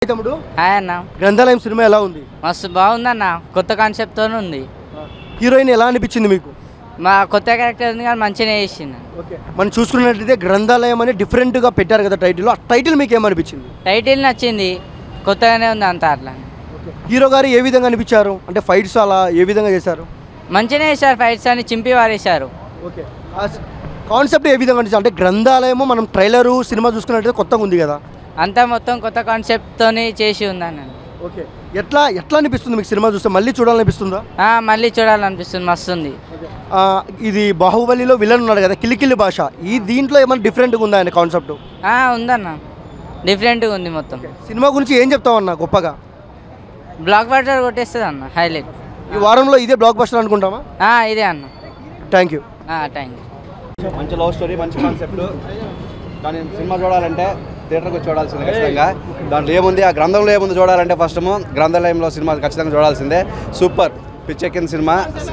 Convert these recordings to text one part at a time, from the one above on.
తమ్ముడు హాయ్ అన్న గ్రంథాలయం సినిమా ఎలా ఉంది మస్తు బాగుందన్న కొత్త కాన్సెప్ట్తో ఉంది హీరోయిన్ ఎలా అనిపించింది మీకు మా కొత్త క్యారెక్టర్ ఉంది కానీ మంచిగానే చేసింది ఓకే మనం చూసుకున్నట్లయితే గ్రంథాలయం అని డిఫరెంట్గా పెట్టారు కదా టైటిల్ ఆ టైటిల్ మీకు ఏమనిపించింది టైటిల్ నచ్చింది కొత్తగానే ఉంది అంత అట్లా హీరో గారు ఏ విధంగా అనిపించారు అంటే ఫైట్స్ అలా ఏ విధంగా చేశారు మంచిగానే వేశారు ఫైట్స్ అని చింపి వారేశారు ఓకే కాన్సెప్ట్ ఏ విధంగా అనిపించింది అంటే గ్రంథాలయము మనం ట్రైలరు సినిమా చూసుకున్నట్లయితే కొత్తగా ఉంది కదా అంతా మొత్తం కొత్త కాన్సెప్ట్తోని చేసి ఉందన్న ఓకే ఎట్లా ఎట్లా అనిపిస్తుంది మీకు సినిమా చూస్తే మళ్ళీ చూడాలనిపిస్తుందా ఆ, మళ్ళీ చూడాలనిపిస్తుంది మస్తు ఉంది ఆ, ఇది బాహుబలిలో విలన్ ఉన్నాడు కదా కిలికిలి భాష ఈ దీంట్లో ఏమైనా డిఫరెంట్గా ఉందా ఆయన కాన్సెప్ట్ ఆ, ఉందన్న డిఫరెంట్గా ఉంది మొత్తం సినిమా గురించి ఏం చెప్తావు అన్న గొప్పగా బ్లాక్ బస్టర్ కొట్టేస్తుంది అన్న హైలైట్ ఈ వారంలో ఇదే బ్లాక్ బస్టర్ అనుకుంటామా ఆ, ఇదే అన్న థ్యాంక్ యూ థ్యాంక్ యూ మంచి లవ్ స్టోరీ మంచి కాన్సెప్ట్ కానీ సినిమా చూడాలంటే థియేటర్కి వచ్చి చూడాల్సిందే ఖచ్చితంగా దాంట్లో ఏముంది ఆ గ్రంథంలో ఏముంది చూడాలంటే ఫస్ట్ గ్రంథాలయంలో సినిమా ఖచ్చితంగా చూడాల్సిందే సూపర్ పిచ్చెక్కిన cinema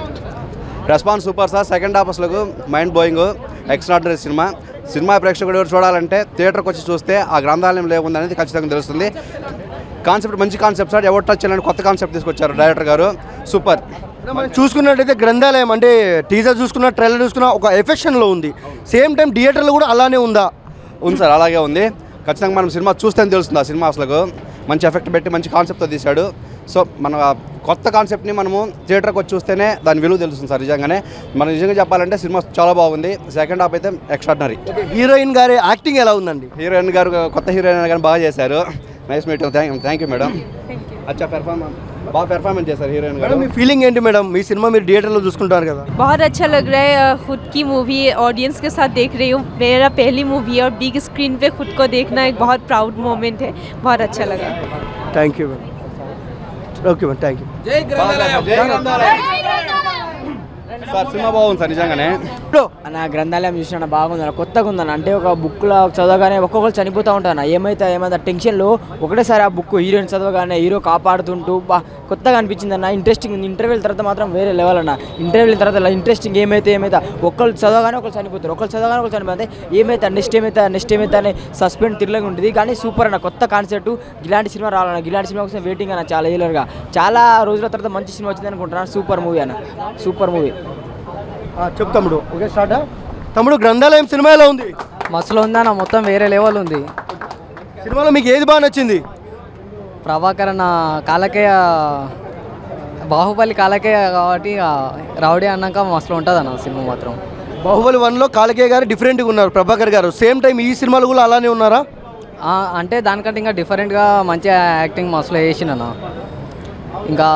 response super sir second half అసలు mind blowing extraordinary cinema cinema ప్రేక్షకుడు ఎవరు చూడాలంటే థియేటర్కి వచ్చి చూస్తే ఆ గ్రంథాలయంలో ఏముంది అనేది ఖచ్చితంగా తెలుస్తుంది కాన్సెప్ట్ మంచి కాన్సెప్ట్ సార్ ఎవరు టచ్ చేయాలని కొత్త కాన్సెప్ట్ తీసుకొచ్చారు డైరెక్టర్ గారు సూపర్ మనం చూసుకున్నట్టయితే గ్రంథాలయం అంటే టీజర్ చూసుకున్న ట్రైలర్ చూసుకున్న ఒక ఎఫెక్షన్లో ఉంది సేమ్ టైం థియేటర్లో కూడా అలానే ఉందా ఉంది సార్ అలాగే ఉంది ఖచ్చితంగా మనం సినిమా చూస్తేనే తెలుస్తుంది ఆ సినిమా అసలు మంచి ఎఫెక్ట్ పెట్టి మంచి కాన్సెప్ట్తో తీశాడు సో మన ఆ కొత్త కాన్సెప్ట్ని మనము థియేటర్కి వచ్చి చూస్తేనే దాని విలువ తెలుస్తుంది సార్ నిజంగానే మనం నిజంగా చెప్పాలంటే సినిమా చాలా బాగుంది సెకండ్ హాఫ్ అయితే ఎక్స్ట్రాడినరీ హీరోయిన్ గారి యాక్టింగ్ ఎలా ఉందండి హీరోయిన్ గారు కొత్త హీరోయిన్ గారు బాగా చేశారు nice meet thank thank you madam అచ్చా పెర్ఫార్మెన్స్ బాగా పెర్ఫార్మెన్స్ చేశారు హీరోయిన్ గారు మేడం మీ ఫీలింగ్ ఏంటి మేడం మీ సినిమా మీరు థియేటర్లో చూసుకుంటారు కదా बहुत अच्छा लग रहा है अ, खुद की मूवी ऑडियंस के साथ देख रही हूँ मेरा पहली मूवी है और बिग स्क्रीन पे खुद को देखना एक बहुत प्राउड मोमेंट है बहुत अच्छा लगा thank you madam okay madam thank you sir cinema బాగుంది సార్ నిజంగానే నా గ్రంథాలయం చూసిన బాగుంది కొత్తగా ఉందన్న అంటే ఒక బుక్లో చదవగానే ఒక్కొక్కరు చనిపోతూ ఉంటాను ఏమైతే ఏమైతే టెన్షన్లో ఒకటేసారి ఆ బుక్ హీరోయిన్ చదవగానే హీరో కాపాడుతుంటూ బా కొత్తగా అనిపించింది అన్న ఇంట్రెస్టింగ్ ఉంది ఇంటర్వ్యూల తర్వాత మాత్రం వేరే లెవెల్ అన్న ఇంటర్వ్యూల తర్వాత ఇంట్రెస్టింగ్ ఏమైతే ఏమైతే ఒకళ్ళు చదవగానే ఒకళ్ళు చనిపోతారు ఒకళ్ళు చదవగానే ఒకళ్ళు చనిపోతే ఏమైతే నెక్స్ట్ ఏమైతే నెక్స్ట్ ఏమైతే అనే సస్పెండ్ తిరగగా ఉంటుంది కానీ సూపర్ అన్న కొత్త కాన్సెప్ట్ ఇలాంటి సినిమా రావాలన్న ఇలాంటి సినిమా కోసం వెయిటింగ్ అన్న చాలా ఏలర్గా చాలా రోజుల తర్వాత మంచి సినిమా వచ్చింది అనుకుంటున్నాను సూపర్ మూవీ అన్న సూపర్ మూవీ చెప్పు తమ్ముడు ఓకే స్టార్ట్ తమ్ముడు గ్రంథాలయం సినిమా ఎలా ఉంది మస్తులో ఉందన్న మొత్తం వేరే లెవెల్ ఉంది సినిమాలో మీకు ఏది బాగా నచ్చింది ప్రభాకర్ అన్న కాలకేయ బాహుబలి కాలకేయ కాబట్టి ఆ రౌడీ అన్నాక మస్తులో ఉంటుంది అన్న సినిమా మాత్రం బాహుబలి వన్లో కాలకే గారు డిఫరెంట్గా ఉన్నారు ప్రభాకర్ గారు సేమ్ టైం ఈ సినిమాలు కూడా అలానే ఉన్నారా ఆ, అంటే దానికంటే ఇంకా డిఫరెంట్గా మంచిగా యాక్టింగ్ మస్తులో చేసిండన్న ఇంకా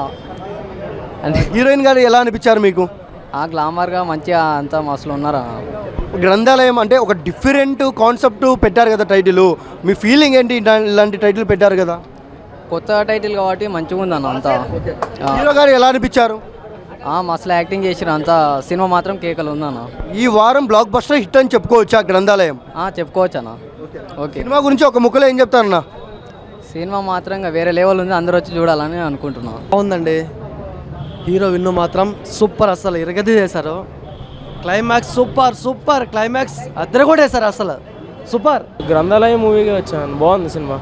అంటే హీరోయిన్ గారు ఎలా అనిపించారు మీకు ఆ గ్లామర్గా మంచిగా అంతా మస్తులో ఉన్నారా గ్రంథాలయం అంటే ఒక డిఫరెంట్ కాన్సెప్ట్ పెట్టారు కదా టైటిల్ మీ ఫీలింగ్ ఏంటి ఇలా- ఇలాంటి టైటిల్ పెట్టారు కదా కొత్త టైటిల్ కాబట్టి మంచిగా ఉందన్న అంతా ఆ, హీరో గారు ఎలా అనిపించారు ఆ, మస్తులో యాక్టింగ్ చేసిన అంతా సినిమా మాత్రం కేకలు ఉందన్న ఈ వారం బ్లాక్ బస్టర్ హిట్ అని చెప్పుకోవచ్చా గ్రంథాలయం ఆ, చెప్పుకోవచ్చు అన్న ఓకే సినిమా గురించి ఒక ముక్కలో ఏం చెప్తారన్నా సినిమా మాత్రం ఇంకా వేరే లెవెల్ ఉంది అందరూ వచ్చి చూడాలని అనుకుంటున్నాను బాగుందండి హీరో విన్ను మాత్రం సూపర్ అసలు ఇరగది చేశారు క్లైమాక్స్ సూపర్ సూపర్ క్లైమాక్స్ అద్దరు కూడా వేశారు అసలు సూపర్ గ్రంథాలయం మూవీకి వచ్చాను బాగుంది సినిమా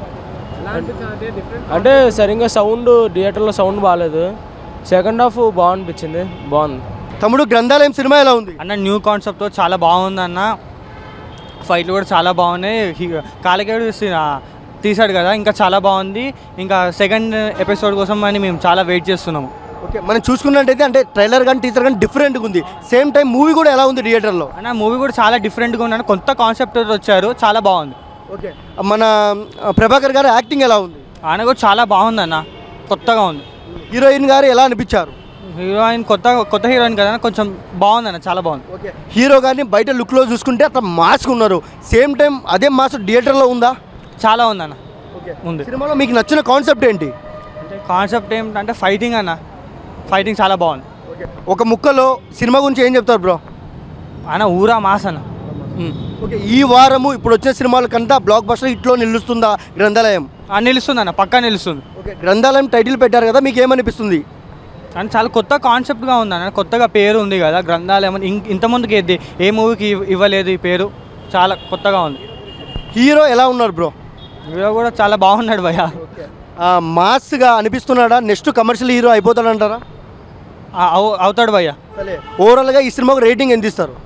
అంటే సరిగ్గా సౌండ్ థియేటర్లో సౌండ్ బాగాలేదు సెకండ్ హాఫ్ బాగనిపించింది బాగుంది తమ్ముడు గ్రంథాలయం సినిమా ఎలా ఉంది అన్న న్యూ కాన్సెప్ట్తో చాలా బాగుంది అన్న ఫైట్లు కూడా చాలా బాగున్నాయి హీ- కాలికేడు సి- ఆ, తీశాడు కదా ఇంకా చాలా బాగుంది ఇంకా సెకండ్ ఎపిసోడ్ కోసం అని మేము చాలా వెయిట్ చేస్తున్నాము ఓకే మనం చూసుకున్నట్టయితే అంటే ట్రైలర్ కానీ టీచర్ కానీ డిఫరెంట్గా ఉంది సేమ్ టైం మూవీ కూడా ఎలా ఉంది థియేటర్లో అన్న మూవీ కూడా చాలా డిఫరెంట్గా ఉంది అన్న కొత్త కాన్సెప్ట్ వచ్చారు చాలా బాగుంది ఓకే మన ఆ, ప్రభాకర్ గారు యాక్టింగ్ ఎలా ఉంది ఆయన కూడా చాలా బాగుంది అన్న కొత్తగా ఉంది హీరోయిన్ గారు ఎలా అనిపించారు హీరోయిన్ కొత్త కొత్త హీరోయిన్ కదా కొంచెం బాగుంది అన్న చాలా బాగుంది ఓకే హీరో గారిని బయట లుక్లో చూసుకుంటే అట్లా మాస్క్ ఉన్నారు సేమ్ టైం అదే మాస్క్ థియేటర్లో ఉందా చాలా ఉంది అన్న ఉంది సినిమాలో మీకు నచ్చిన కాన్సెప్ట్ ఏంటి అంటే కాన్సెప్ట్ ఏంటంటే ఫైటింగ్ అన్న ఫైటింగ్ చాలా బాగుంది ఒక ముక్కలో సినిమా గురించి ఏం చెప్తారు బ్రో అన్న ఊరా మాస్ అన్న ఉమ్. ఓకే ఈ వారము ఇప్పుడు వచ్చిన సినిమాల కంటే బ్లాక్ బస్టర్ ఇట్లో నిలుస్తుందా గ్రంథాలయం ఆ, నిలుస్తుంది అన్న పక్కా నిలుస్తుంది ఓకే గ్రంథాలయం టైటిల్ పెట్టారు కదా మీకు ఏమనిపిస్తుంది అని చాలా కొత్త కాన్సెప్ట్గా ఉంది అన్న కొత్తగా పేరు ఉంది కదా గ్రంథాలయం అని ఇంక ఇంతకుముందుకి ఏది ఏ మూవీకి ఇవ్- ఇవ్వలేదు ఈ పేరు చాలా కొత్తగా ఉంది హీరో ఎలా ఉన్నారు బ్రో హీరో కూడా చాలా బాగున్నాడు భయ్య ఆ, మాస్గా అనిపిస్తున్నాడా నెక్స్ట్ కమర్షియల్ హీరో అయిపోతాడంటారా ఆ, అవు- అవుతాడు భయ్య ఓవరాల్గా ఈ సినిమాకు రేటింగ్ ఎంత ఇస్తారు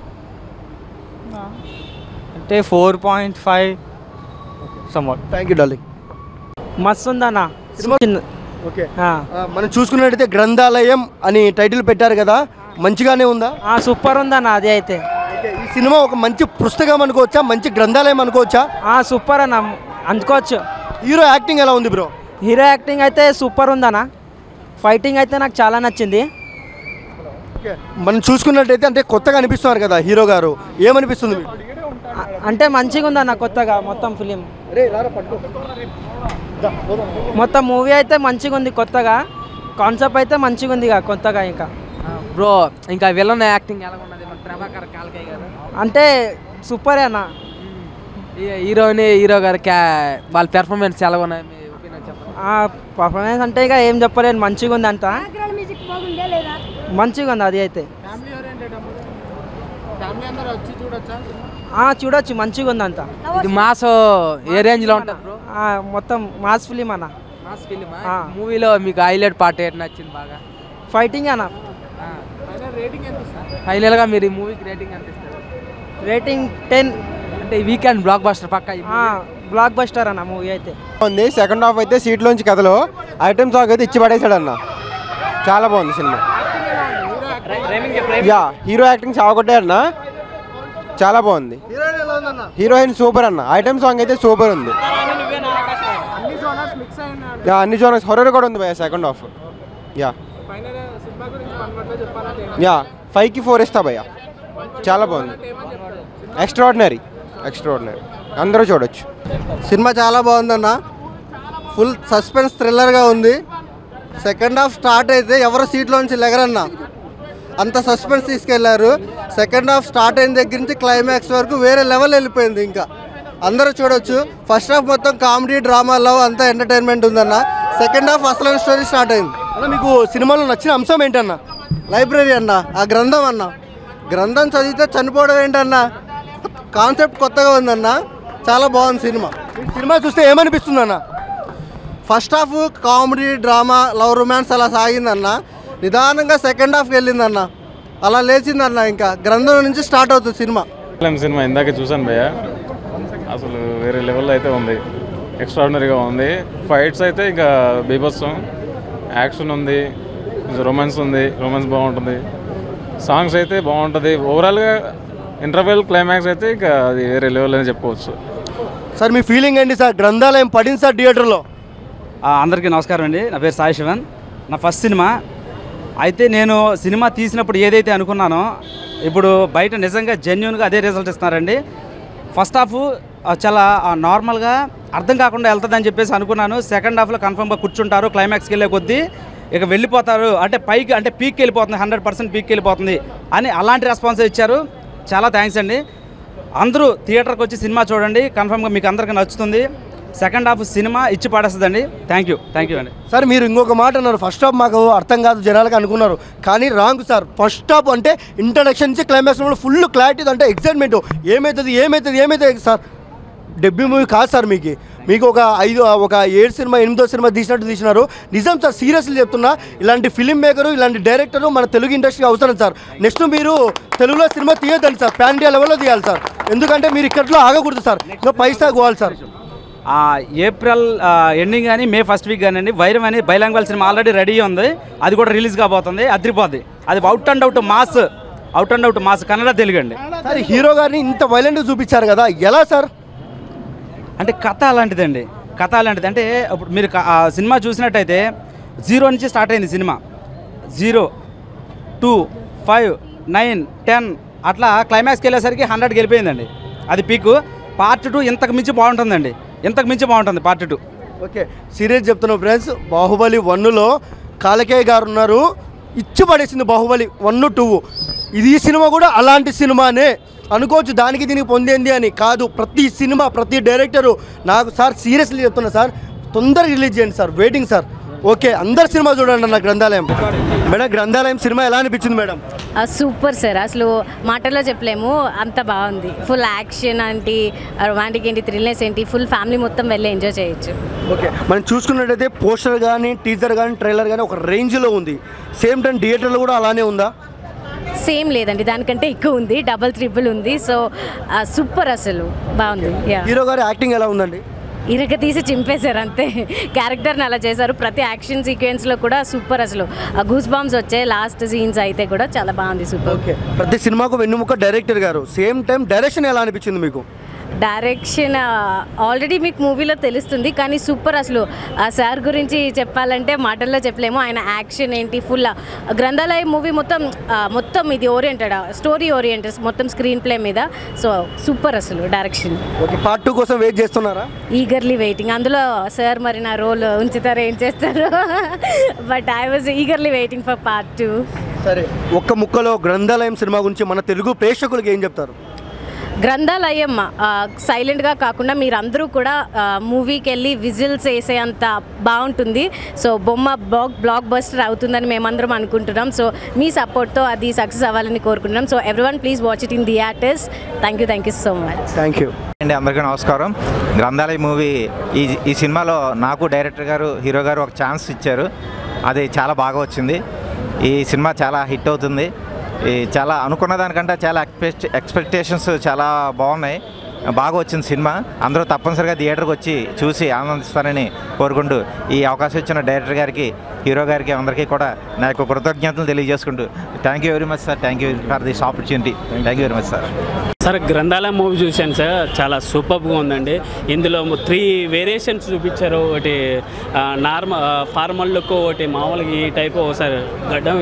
అంటే four point five somewhat thank you darling మస్తు ఉందన్న సినిమా ఓకే మనం చూసుకున్నట్టయితే గ్రంథాలయం అని టైటిల్ పెట్టారు కదా మంచిగానే ఉందా సూపర్ ఉందన్న అది అయితే ఈ సినిమా ఒక మంచి పుస్తకం అనుకోవచ్చా మంచి గ్రంథాలయం అనుకోవచ్చా సూపర్ అన్న అనుకోవచ్చు హీరో యాక్టింగ్ ఎలా ఉంది బ్రో హీరో యాక్టింగ్ అయితే సూపర్ ఉందన్న ఫైటింగ్ అయితే నాకు చాలా నచ్చింది మనం చూసుకున్నట్టయితే అంటే కొత్తగా అనిపిస్తున్నారు కదా హీరో గారు ఏమనిపిస్తుంది మీకు అ- అంటే మంచిగా ఉందన్న కొత్తగా మొత్తం ఫిలిం మొత్తం మూవీ అయితే మంచిగా ఉంది కొత్తగా కాన్సెప్ట్ అయితే మంచిగా ఉంది ఇక కొత్తగా ఇంకా బ్రో ఇంకా విలన్ యాక్టింగ్ ఎలా ఉన్నది మన ప్రభాకర్ కాలకయ్య గారు అంటే సూపరే అన్న ఈ హీరోని హీరో గారు క్యా వాళ్ళ పెర్ఫార్మెన్స్ ఎలా ఉన్నాయి మీ ఒపీనియన్ చెప్పండి పర్ఫార్మెన్స్ అంటే ఇక ఏం చెప్పలేను మంచిగా ఉంది అంతా మంచిగా ఉంది అది అయితే ఆ, చూడొచ్చు మంచిగా ఉంది అంతా ఇది మాస్ ఏ రేంజ్ లో ఉంటుంది బ్రో ఆ, మొత్తం మాస్ ఫిలిం అన్న మాస్ ఫిలిం మూవీలో మీకు హైలైట్ పార్ట్ ఏంటి నచ్చింది బాగా ఫైటింగ్ అన్న ఫైనల్ గా మీరు ఈ మూవీకి రేటింగ్ ఎంత ఇస్తారు రేటింగ్ టెన్ అంటే వీకెండ్ బ్లాక్ బస్టర్ పక్క బ్లాక్ బస్టర్ అన్న మూవీ అయితే ఉంది సెకండ్ హాఫ్ అయితే సీట్లోంచి కథలో ఐటమ్ సాంగ్ అయితే ఇచ్చి పడేశాడు అన్న చాలా బాగుంది సినిమా యా హీరో యాక్టింగ్ చావకొట్టే అన్న చాలా బాగుంది హీరోయిన్ సూపర్ అన్న ఐటమ్ సాంగ్ అయితే సూపర్ ఉంది యా అన్ని జోనర్స్ హొరర్ కూడా ఉంది భయ సెకండ్ హాఫ్ యా యా ఫైవ్కి ఫోర్ ఇస్తా భయ్య చాలా బాగుంది ఎక్స్ట్రాడినరీ ఎక్స్ట్రాడినరీ అందరూ చూడొచ్చు సినిమా చాలా బాగుందన్న ఫుల్ సస్పెన్స్ థ్రిల్లర్గా ఉంది సెకండ్ హాఫ్ స్టార్ట్ అయితే ఎవరు సీట్లోంచి లెగరన్న అంత సస్పెన్స్ తీసుకెళ్లారు సెకండ్ హాఫ్ స్టార్ట్ అయిన దగ్గర నుంచి క్లైమాక్స్ వరకు వేరే లెవెల్ వెళ్ళిపోయింది ఇంకా అందరూ చూడొచ్చు ఫస్ట్ హాఫ్ మొత్తం కామెడీ డ్రామా లవ్ అంతా ఎంటర్టైన్మెంట్ ఉందన్న సెకండ్ హాఫ్ అసలైన స్టోరీ స్టార్ట్ అయింది అన్న మీకు సినిమాలో నచ్చిన అంశం ఏంటన్న లైబ్రరీ అన్న ఆ గ్రంథం అన్న గ్రంథం చదివితే చనిపోవడం ఏంటన్న కాన్సెప్ట్ కొత్తగా ఉందన్న చాలా బాగుంది సినిమా సినిమా చూస్తే ఏమనిపిస్తుంది అన్న first half comedy drama love romance అలా సాగిందన్న నిదానంగా సెకండ్ హాఫ్కి వెళ్ళిందన్న అలా లేచిందన్న ఇంకా గ్రంథం నుంచి స్టార్ట్ అవుతుంది సినిమా ఫిలిం సినిమా ఇందాక చూశాను భయ్య అసలు వేరే లెవెల్లో అయితే ఉంది ఎక్స్ట్రాడినరీగా ఉంది ఫైట్స్ అయితే ఇంకా బీభత్సం యాక్షన్ ఉంది రొమాన్స్ ఉంది రొమాన్స్ బాగుంటుంది సాంగ్స్ అయితే బాగుంటుంది ఓవరాల్గా ఇంటర్వెల్ క్లైమాక్స్ అయితే ఇంకా అది వేరే లెవెల్ అని చెప్పుకోవచ్చు సార్ మీ ఫీలింగ్ ఏంటి సార్ గ్రంథాలయం పడింది సార్ థియేటర్లో ఆ, అందరికీ నమస్కారం అండి నా పేరు సాయి శివన్ నా ఫస్ట్ సినిమా అయితే నేను సినిమా తీసినప్పుడు ఏదైతే అనుకున్నానో ఇప్పుడు బయట నిజంగా జెన్యున్గా అదే రిజల్ట్ ఇస్తున్నారండి ఫస్ట్ హాఫ్ ఆ, చాలా ఆ, నార్మల్గా అర్థం కాకుండా వెళ్తుందని చెప్పేసి అనుకున్నాను సెకండ్ హాఫ్లో కన్ఫర్మ్గా కూర్చుంటారు క్లైమాక్స్కి వెళ్ళే కొద్దీ ఇక వెళ్ళిపోతారు అంటే పైకి అంటే పీక్కి వెళ్ళిపోతుంది హండ్రెడ్ పర్సెంట్ పీక్కి వెళ్ళిపోతుంది అని అలాంటి రెస్పాన్స్ ఇచ్చారు చాలా థ్యాంక్స్ అండి అందరూ థియేటర్కి వచ్చి సినిమా చూడండి కన్ఫర్మ్గా మీకు అందరికీ నచ్చుతుంది సెకండ్ హాఫ్ సినిమా ఇచ్చి పడేస్తుందండి థ్యాంక్ యూ థ్యాంక్ యూ అండి సార్ మీరు ఇంకొక మాట అన్నారు ఫస్ట్ హాఫ్ మాకు అర్థం కాదు జనాలకు అనుకున్నారు కానీ రాంగ్ సార్ ఫస్ట్ హాఫ్ అంటే ఇంట్రడక్షన్ నుంచి క్లైమాక్స్ ఫుల్ క్లారిటీ అంటే ఎక్సైట్మెంట్ ఏమవుతుంది ఏమవుతుంది ఏమవుతుంది సార్ డెబ్యూ మూవీ కాదు సార్ మీకు మీకు ఒక ఐదు ఒక ఏడు సినిమా ఎనిమిదో సినిమా తీసినట్టు తీసినారు నిజం సార్ సీరియస్లీ చెప్తున్నా ఇలాంటి ఫిలిం మేకరు ఇలాంటి డైరెక్టరు మన తెలుగు ఇండస్ట్రీ అవసరం సార్ నెక్స్ట్ మీరు తెలుగులో సినిమా తీయద్దండి సార్ పాన్ ఇండియా లెవెల్లో తీయాలి సార్ ఎందుకంటే మీరు ఇక్కట్లో ఆగకూడదు సార్ ఇంకా పైసా పోవాలి సార్ ఆ, ఏప్రిల్ ఆ, ఎండింగ్ కానీ మే ఫస్ట్ వీక్ కానివ్వండి వైరం అని బైలాంగ్వల్ సినిమా ఆల్రెడీ రెడీ ఉంది అది కూడా రిలీజ్ కాబోతుంది అదిరిపోద్ది అది out and out mass out and out mass Kannada Telugu అండి సార్ హీరో గారిని ఇంత వైలెంట్గా చూపించారు కదా ఎలా సార్ అంటే కథ అలాంటిదండి కథ అలాంటిది అంటే ఇప్పుడు మీరు క- ఆ సినిమా చూసినట్టయితే జీరో నుంచి స్టార్ట్ అయింది cinema zero two five nine ten అట్లా క్లైమాక్స్కి వెళ్ళేసరికి హండ్రెడ్కి వెళ్ళిపోయిందండి అది పీక్ పార్ట్ టూ ఇంతకు మించి బాగుంటుందండి ఇంతకు మించి బాగుంటుంది పార్ట్ టూ ఓకే సీరియస్ చెప్తున్నాం ఫ్రెండ్స్ బాహుబలి వన్నులో కాలకేయ గారు ఉన్నారు ఇచ్చి పడేసింది బాహుబలి వన్ టూ ఇది ఈ సినిమా కూడా అలాంటి సినిమానే అనుకోవచ్చు దానికి దీనికి పొందింది అని కాదు ప్రతి సినిమా ప్రతి డైరెక్టరు నాకు సార్ సీరియస్లీ చెప్తున్నా సార్ తొందరగా రిలీజ్ చేయండి సార్ వెయిటింగ్ సార్ ఓకే అందరు సినిమా చూడండి అన్న గ్రంథాలయం మేడం గ్రంథాలయం సినిమా ఎలా అనిపించింది మేడం ఆ, సూపర్ సార్ అసలు మాటల్లో చెప్పలేము అంత బాగుంది ఫుల్ యాక్షన్ ఏంటి రొమాంటిక్ ఏంటి థ్రిల్నెస్ ఏంటి ఫుల్ ఫ్యామిలీ మొత్తం వెళ్ళి ఎంజాయ్ చేయొచ్చు ఓకే మనం చూసుకున్నట్టయితే పోస్టర్ కానీ టీజర్ కానీ ట్రైలర్ కానీ ఒక రేంజ్లో ఉంది సేమ్ టైం థియేటర్లో కూడా అలానే ఉందా సేమ్ లేదండి దానికంటే ఎక్కువ ఉంది డబల్ త్రిబుల్ ఉంది సో సూపర్ అసలు బాగుంది యా హీరో గారి యాక్టింగ్ ఎలా ఉందండి ఇరగ తీసి చింపేశారు అంతే క్యారెక్టర్ని అలా చేశారు ప్రతి యాక్షన్ సీక్వెన్స్లో కూడా సూపర్ అసలు గూస్ బాంబ్స్ వచ్చాయి లాస్ట్ సీన్స్ అయితే కూడా చాలా బాగుంది సూపర్ ఓకే ప్రతి సినిమాకు వెన్నుముక డైరెక్టర్ గారు సేమ్ టైం డైరెక్షన్ ఎలా అనిపించింది మీకు డైరెక్షన్ ఆల్రెడీ మీకు మూవీలో తెలుస్తుంది కానీ సూపర్ అసలు ఆ సార్ గురించి చెప్పాలంటే మాటల్లో చెప్పలేము ఆయన యాక్షన్ ఏంటి ఫుల్ గ్రంథాలయం మూవీ మొత్తం ఆ, మొత్తం ఇది ఓరియంటెడ్ స్టోరీ ఓరియంటెడ్ మొత్తం స్క్రీన్ ప్లే మీద సో సూపర్ అసలు డైరెక్షన్ ఓకే పార్ట్ టూ కోసం వెయిట్ చేస్తున్నారా ఈగర్లీ వెయిటింగ్ అందులో సార్ మరి నా రోల్ ఉంచుతారో ఏం చేస్తారు but I was eagerly waiting for part two సరే ఒక్క ముక్కలో గ్రంథాలయం సినిమా గురించి మన తెలుగు ప్రేక్షకులకు ఏం చెప్తారు గ్రంథాలయం సైలెంట్గా కాకుండా మీరందరూ కూడా మూవీకి వెళ్ళి విజిల్స్ వేసేంత బాగుంటుంది సో బొమ్మ బ్లాక్ బ్లాక్ బస్టర్ అవుతుందని మేమందరం అనుకుంటున్నాం సో మీ సపోర్ట్తో అది సక్సెస్ అవ్వాలని కోరుకుంటున్నాం so everyone please watch it in theatres thank you thank you so much thank you అండి అందరికీ నమస్కారం గ్రంథాలయ మూవీ ఈ ఈ సినిమాలో నాకు డైరెక్టర్ గారు హీరో గారు ఒక ఛాన్స్ ఇచ్చారు అది చాలా బాగా వచ్చింది ఈ సినిమా చాలా హిట్ అవుతుంది ఈ చాలా అనుకున్న దానికంటే చాలా ఎక్స్పెక్ట్ ఎక్స్పెక్టేషన్స్ చాలా బాగున్నాయి బాగా వచ్చింది సినిమా అందరూ తప్పనిసరిగా థియేటర్కి వచ్చి చూసి ఆనందిస్తారని కోరుకుంటూ ఈ అవకాశం ఇచ్చిన డైరెక్టర్ గారికి హీరో గారికి అందరికీ కూడా నా యొక్క కృతజ్ఞతలు తెలియజేసుకుంటూ thank you very much sir thank you for this opportunity thank you very much sir sir Grandhalayam movie చూశాను సార్ చాలా సూపర్గా ఉందండి ఇందులో త్రీ వేరియేషన్స్ చూపించారు ఒకటి నార్మల్ ఫార్మల్ లుక్ ఒకటి మామూలుగా ఈ టైప్ ఒకసారి గడ్డం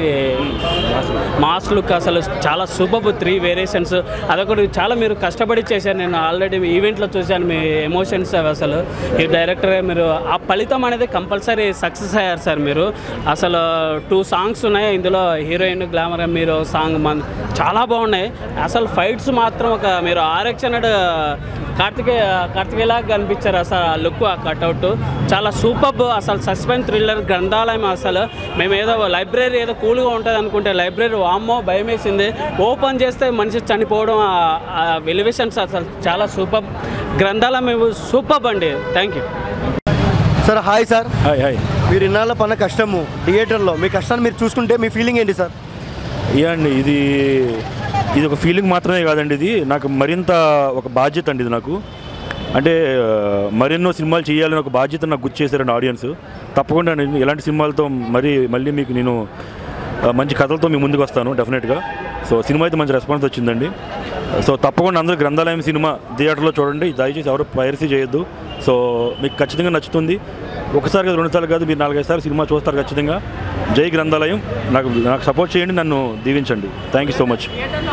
మాస్ లుక్ అసలు చాలా సూపర్ త్రీ వేరియేషన్స్ అదొకటి చాలా మీరు కష్టపడి చేశారు నేను ఆల్రెడీ ఈవెంట్లో చూశాను మీ ఎమోషన్స్ అవి అసలు ఈ డైరెక్టర్ మీరు ఆ ఫలితం అనేది కంపల్సరీ సక్సెస్ అయ్యారు సార్ మీరు అసలు టూ సాంగ్స్ ఉన్నాయి ఇందులో హీరోయిన్ గ్లామర్ మీరు సాంగ్ మన చాలా బాగున్నాయి అసలు ఫైట్స్ మాత్రం ఒక మీరు ఆరక్షణడ్ కార్తికేయ కార్తికేయలాగా కనిపించారు అసలు ఆ లుక్ ఆ కట్అవుట్ చాలా సూపర్ అసలు సస్పెన్స్ థ్రిల్లర్ గ్రంథాలయం అసలు మేము ఏదో లైబ్రరీ ఏదో కూల్గా ఉంటుంది అనుకుంటే లైబ్రరీ వామ్మో భయం వేసింది ఓపెన్ చేస్తే మనిషి చనిపోవడం ఆ వెలివేషన్స్ అసలు చాలా సూపర్ గ్రంథాలయం సూపర్ అండి thank you sir hi sir hi hi మీరు ఇన్నాళ్ళ పన్న కష్టము థియేటర్లో మీ కష్టాన్ని మీరు చూసుకుంటే మీ ఫీలింగ్ ఏంటి సార్ యా అండి ఇది ఇది ఒక ఫీలింగ్ మాత్రమే కాదండి ఇది నాకు మరింత ఒక బాధ్యత అండి ఇది నాకు అంటే ఆ, మరెన్నో సినిమాలు చేయాలని ఒక బాధ్యత నాకు గుర్తు చేశారండి ఆడియన్స్ తప్పకుండా నేను ఇలాంటి సినిమాలతో మరి మళ్ళీ మీకు నేను ఆ, మంచి కథలతో మీ ముందుకు వస్తాను డెఫినెట్గా సో సినిమా అయితే మంచి రెస్పాన్స్ వచ్చిందండి సో తప్పకుండా అందరూ గ్రంథాలయం సినిమా థియేటర్లో చూడండి దయచేసి ఎవరు పైరసీ చేయొద్దు సో మీకు ఖచ్చితంగా నచ్చుతుంది ఒకసారి కాదు రెండుసార్లు కాదు మీరు నాలుగైదు సార్లు సినిమా చూస్తారు ఖచ్చితంగా జై గ్రంథాలయం నాకు నాకు సపోర్ట్ చేయండి నన్ను దీవించండి థ్యాంక్ యూ సో మచ్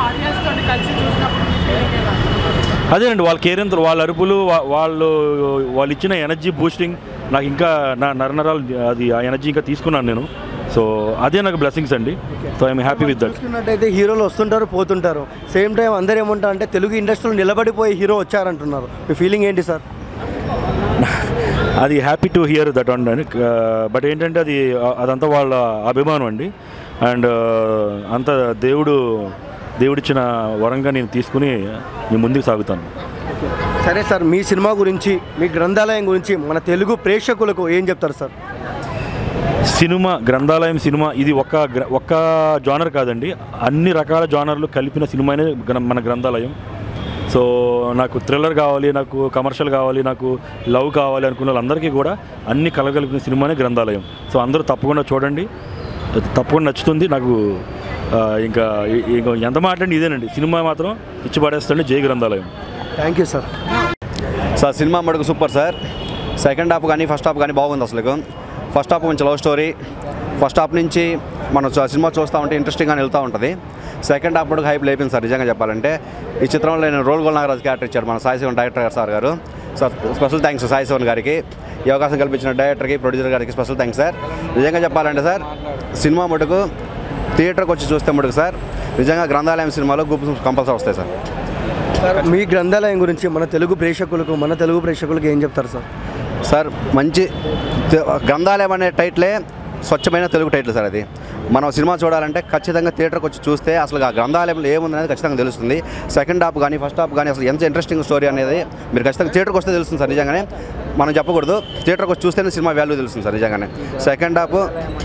అదేనండి వాళ్ళ కేరింతలు వాళ్ళ అరుపులు వా- వాళ్ళు వాళ్ళు ఇచ్చిన ఎనర్జీ బూస్టింగ్ నాకు ఇంకా నా నరనరాలు అది ఆ ఎనర్జీ ఇంకా తీసుకున్నాను నేను సో అదే నాకు బ్లెస్సింగ్స్ అండి so I'm happy with that చూసుకున్నట్టయితే హీరోలు వస్తుంటారు పోతుంటారు సేమ్ టైం అందరూ ఏమంటారు అంటే తెలుగు ఇండస్ట్రీలో నిలబడిపోయి హీరో వచ్చారంటున్నారు మీ ఫీలింగ్ ఏంటి సార్ అది happy to hear that one అండి బట్ ఏంటంటే అది అదంతా వాళ్ళ అభిమానం అండి అండ్ అంత దేవుడు దేవుడిచ్చిన వరంగా నేను తీసుకుని నేను ముందుకు సాగుతాను సరే సార్ మీ సినిమా గురించి మీ గ్రంథాలయం గురించి మన తెలుగు ప్రేక్షకులకు ఏం చెప్తారు సార్ సినిమా గ్రంథాలయం సినిమా ఇది ఒక్క గ్ర- ఒక్క జానర్ కాదండి అన్ని రకాల జానర్లు కలిపిన సినిమానే గ్ర- మన గ్రంథాలయం సో నాకు థ్రిల్లర్ కావాలి నాకు కమర్షియల్ కావాలి నాకు లవ్ కావాలి అనుకున్న వాళ్ళందరికీ కూడా అన్ని కలగలిపిన సినిమానే గ్రంథాలయం సో అందరూ తప్పకుండా చూడండి తప్పకుండా నచ్చుతుంది నాకు ఆ, ఇంకా ఇ- ఇంకా ఎంత మాట్లాడి ఇదేనండి సినిమా మాత్రం ఇచ్చి పడేస్తుంది జై Grandhalayam thank you sir sir cinema మటుకు సూపర్ సార్ సెకండ్ హాఫ్ కానీ ఫస్ట్ హాఫ్ కానీ బాగుంది అసలు ఫస్ట్ హాఫ్ కొంచెం లవ్ స్టోరీ ఫస్ట్ హాఫ్ నుంచి మనం చూ- సినిమా చూస్తూ ఉంటే ఇంట్రెస్టింగ్గా వెళ్తూ ఉంటుంది సెకండ్ హాఫ్ మటుకు హైప్ లేపింది సార్ నిజంగా చెప్పాలంటే ఈ చిత్రంలో నేను రోల్ గోల్ నాగరాజు క్యారెక్టర్ ఇచ్చారు మన సాయి శివన్ డైరెక్టర్ గారు సార్ గారు sir special thanks Sai Sivan గారికి ఈ అవకాశం కల్పించిన డైరెక్టర్కి ప్రొడ్యూసర్ గారికి స్పెషల్ థ్యాంక్స్ సార్ నిజంగా చెప్పాలంటే సార్ సినిమా మటుకు థియేటర్కి వచ్చి చూస్తే మటుకు సార్ నిజంగా గ్రంథాలయం సినిమాలో గ్రూప్ కంపల్సరీ వస్తాయి సార్ సార్ మీ గ్రంథాలయం గురించి మన తెలుగు ప్రేక్షకులకు మన తెలుగు ప్రేక్షకులకు ఏం చెప్తారు సార్ సార్ మంచి తె- గ్రంథాలయం అనే టైటిలే స్వచ్ఛమైన తెలుగు టైటిల్ సార్ అది మనం సినిమా చూడాలంటే ఖచ్చితంగా థియేటర్కి వచ్చి చూస్తే అసలు ఆ గ్రంథాలయంలో ఏముంది అనేది ఖచ్చితంగా తెలుస్తుంది సెకండ్ హాఫ్ కానీ ఫస్ట్ హాఫ్ కానీ అసలు ఎంత ఇంట్రెస్టింగ్ స్టోరీ అనేది మీరు ఖచ్చితంగా థియేటర్కి వస్తే తెలుస్తుంది సార్ నిజంగానే మనం చెప్పకూడదు థియేటర్కి వచ్చి చూస్తేనే సినిమా వాల్యూ తెలుస్తుంది సార్ నిజంగానే సెకండ్ హాఫ్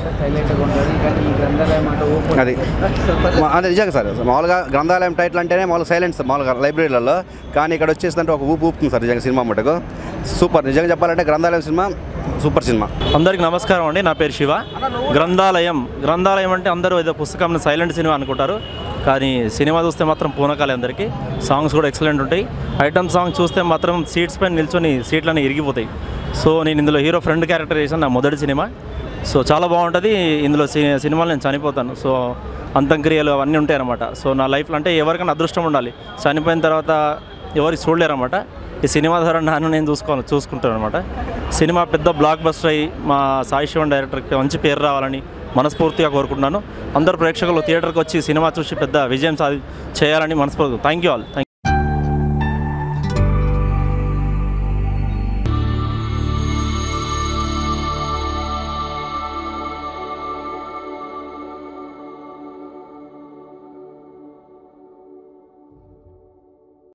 అది మా- అదే నిజంగా సార్ మామూలుగా గ్రంథాలయం టైటిల్ అంటేనే మామూలుగా సైలెంట్ సార్ మామూలుగా లైబ్రరీలలో కానీ ఇక్కడ వచ్చేసిందంటే ఒక ఊపు ఊపుతుంది సార్ నిజంగా సినిమా మటుకు సూపర్ నిజంగా చెప్పాలంటే గ్రంథాలయం సినిమా సూపర్ సినిమా అందరికీ నమస్కారం అండి నా పేరు శివ గ్రంథాలయం గ్రంథాలయం అంటే అందరూ ఏదో పుస్తకం సైలెంట్ సినిమా అనుకుంటారు కానీ సినిమా చూస్తే మాత్రం పూనకాలి అందరికీ సాంగ్స్ కూడా ఎక్సలెంట్ ఉంటాయి ఐటమ్ సాంగ్ చూస్తే మాత్రం సీట్స్ పైన నిల్చొని సీట్లన్నీ ఇరిగిపోతాయి సో నేను ఇందులో హీరో ఫ్రెండ్ క్యారెక్టర్ చేశాను నా మొదటి సినిమా సో చాలా బాగుంటుంది ఇందులో సి- సినిమాలో నేను చనిపోతాను సో అంత్యక్రియలు అవన్నీ ఉంటాయి అనమాట సో నా లైఫ్లో అంటే ఎవరికైనా అదృష్టం ఉండాలి చనిపోయిన తర్వాత ఎవరికి చూడలేరు అనమాట ఈ సినిమా ద్వారా నన్ను నేను చూసుకోవాలి చూసుకుంటాను అనమాట సినిమా పెద్ద బ్లాక్ బస్టర్ అయ్యి మా సాయి శివన్ డైరెక్టర్కి మంచి పేరు రావాలని మనస్ఫూర్తిగా కోరుకుంటున్నాను అందరు ప్రేక్షకులు థియేటర్కి వచ్చి సినిమా చూసి పెద్ద విజయం సాధి చేయాలని మనస్ఫూర్తి థ్యాంక్ యూ ఆల్ థ్యాంక్